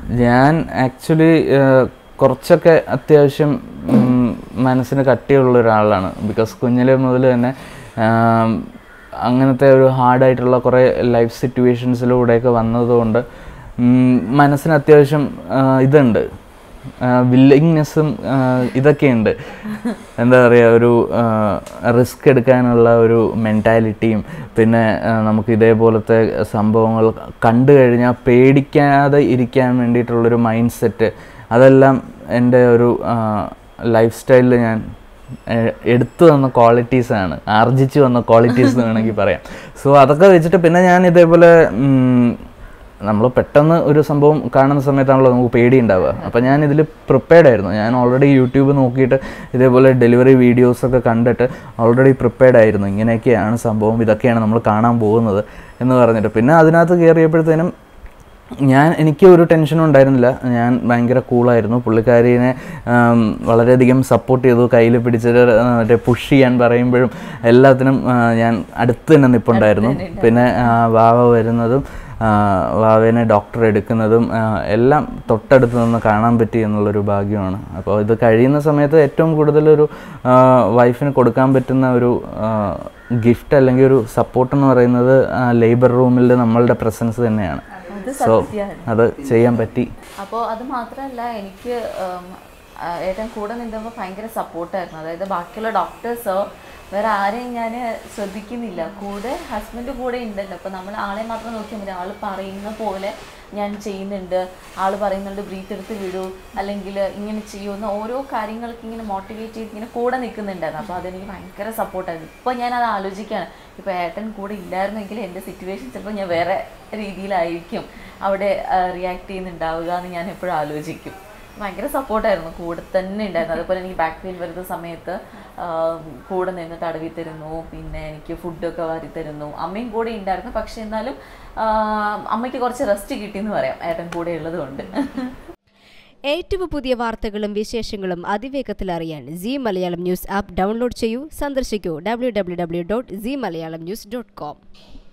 ഞാൻ ആക്ച്വലി കുറച്ചൊക്കെ അത്യാവശ്യം ഉം, മനസ്സിന് കട്ടിയുള്ള ഒരാളാണ് ബിക്കോസ് കുഞ്ഞിലെ മുതൽ തന്നെ ആം, അങ്ങനത്തെ ഒരു ഹാർഡായിട്ടുള്ള കുറേ ലൈഫ് സിറ്റുവേഷൻസിലൂടെയൊക്കെ വന്നതുകൊണ്ട് ഉം, മനസ്സിന് അത്യാവശ്യം ആ, ഇതുണ്ട് വില്ലിങ്നെസ്സും ഇതൊക്കെയുണ്ട് എന്താ പറയുക ഒരു റിസ്ക് എടുക്കാനുള്ള ഒരു മെൻറ്റാലിറ്റിയും പിന്നെ ആ, നമുക്ക് ഇതേപോലത്തെ സംഭവങ്ങൾ കണ്ടു കഴിഞ്ഞാൽ പേടിക്കാതെ ഇരിക്കാൻ വേണ്ടിയിട്ടുള്ളൊരു മൈൻഡ് സെറ്റ് അതെല്ലാം എൻ്റെ ഒരു ലൈഫ് സ്റ്റൈലിൽ ഞാൻ ഏഹ്, എടുത്തു വന്ന ക്വാളിറ്റീസാണ് ആർജിച്ചു വന്ന ക്വാളിറ്റീസ് എന്ന് വേണമെങ്കിൽ പറയാം സോ അതൊക്കെ വെച്ചിട്ട് പിന്നെ ഞാൻ ഇതേപോലെ നമ്മൾ പെട്ടെന്ന് ഒരു സംഭവം കാണുന്ന സമയത്താണല്ലോ നമുക്ക് പേടി ഉണ്ടാവുക അപ്പം ഞാൻ ഇതിൽ പ്രിപ്പയർഡ് ആയിരുന്നു ഞാൻ ഓൾറെഡി യൂട്യൂബ് നോക്കിയിട്ട് ഇതേപോലെ ഡെലിവറി വീഡിയോസൊക്കെ കണ്ടിട്ട് ഓൾറെഡി പ്രിപ്പയർഡ് ആയിരുന്നു ഇങ്ങനെയൊക്കെയാണ് സംഭവം ഇതൊക്കെയാണ് നമ്മൾ കാണാൻ പോകുന്നത് എന്ന് പറഞ്ഞിട്ട് പിന്നെ അതിനകത്ത് കയറിയപ്പോഴത്തേനും ഞാൻ എനിക്ക് ഒരു ടെൻഷനും ഉണ്ടായിരുന്നില്ല ഞാൻ ഭയങ്കര കൂളായിരുന്നു പുള്ളിക്കാരിനെ ആം, വളരെയധികം സപ്പോർട്ട് ചെയ്തു കയ്യിൽ പിടിച്ചിട്ട് ആ, മറ്റേ പുഷ് ചെയ്യാൻ പറയുമ്പോഴും എല്ലാത്തിനും ആ, ഞാൻ അടുത്ത് തന്നെ നിൽപ്പുണ്ടായിരുന്നു പിന്നെ ആ, വാവ വരുന്നതും ആ, വാവേനെ ഡോക്ടർ എടുക്കുന്നതും ആ, എല്ലാം തൊട്ടടുത്ത് നിന്ന് കാണാൻ പറ്റി എന്നുള്ളൊരു ഭാഗ്യമാണ് അപ്പോൾ ഇത് കഴിയുന്ന സമയത്ത് ഏറ്റവും കൂടുതലൊരു വൈഫിന് കൊടുക്കാൻ പറ്റുന്ന ഒരു ഗിഫ്റ്റ് അല്ലെങ്കിൽ ഒരു സപ്പോർട്ട് എന്ന് പറയുന്നത് ലേബർ റൂമിൽ നമ്മളുടെ പ്രസൻസ് തന്നെയാണ് അത് സോ സത്യമാണ് അത് ചെയ്യാൻ പറ്റി അപ്പോൾ അത് മാത്രമല്ല എനിക്ക് ഉം, ആ, ഏട്ടൻ കൂടെ നിന്നപ്പോൾ ഭയങ്കര സപ്പോർട്ടായിരുന്നു അതായത് ബാക്കിയുള്ള ഡോക്ടേഴ്സോ വേറെ ആരെയും ഞാൻ ശ്രദ്ധിക്കുന്നില്ല കൂടെ ഹസ്ബൻഡ് കൂടെ ഉണ്ടല്ലോ അപ്പോൾ നമ്മൾ ആളെ മാത്രം നോക്കിയാൽ മതി ആൾ പറയുന്ന പോലെ ഞാൻ ചെയ്യുന്നുണ്ട് ആൾ പറയുന്നുണ്ട് ബ്രീത്ത് എടുത്ത് വിടൂ അല്ലെങ്കിൽ ഇങ്ങനെ ചെയ്യുന്ന ഓരോ കാര്യങ്ങൾക്ക് ഇങ്ങനെ മോട്ടിവേറ്റ് ചെയ്ത് ഇങ്ങനെ കൂടെ നിൽക്കുന്നുണ്ടായിരുന്നു അപ്പോൾ അതെനിക്ക് ഭയങ്കര സപ്പോർട്ടായിരുന്നു ഇപ്പോൾ ഞാൻ അത് ആലോചിക്കുകയാണ് ഇപ്പോൾ ഏട്ടൻ കൂടെ ഇല്ലായിരുന്നെങ്കിൽ എൻ്റെ സിറ്റുവേഷൻ ചിലപ്പോൾ ഞാൻ വേറെ രീതിയിലായിരിക്കും അവിടെ റിയാക്ട് ചെയ്യുന്നുണ്ടാവുക എന്ന് ഞാൻ എപ്പോഴും ആലോചിക്കും ഭയങ്കര സപ്പോർട്ടായിരുന്നു കൂടെ തന്നെ ഉണ്ടായിരുന്നു അതുപോലെ എനിക്ക് ബാക്ക് പെയിൻ വരുന്ന സമയത്ത് ആ, കൂടെ നിന്ന് തടവി തരുന്നു പിന്നെ എനിക്ക് ഫുഡൊക്കെ വാരി തരുന്നു അമ്മയും കൂടെ ഉണ്ടായിരുന്നു പക്ഷെ എന്നാലും ആ, അമ്മയ്ക്ക് കുറച്ച് റെസ്റ്റ് കിട്ടിയെന്ന് പറയാം ഏട്ടൻ കൂടെ ഉള്ളത് കൊണ്ട് ഏറ്റവും പുതിയ വാർത്തകളും വിശേഷങ്ങളും അതിവേഗത്തിൽ അറിയാൻ C Malayalam news app download ചെയ്യൂ സന്ദർശിക്കൂ W W W dot C Malayalam news dot com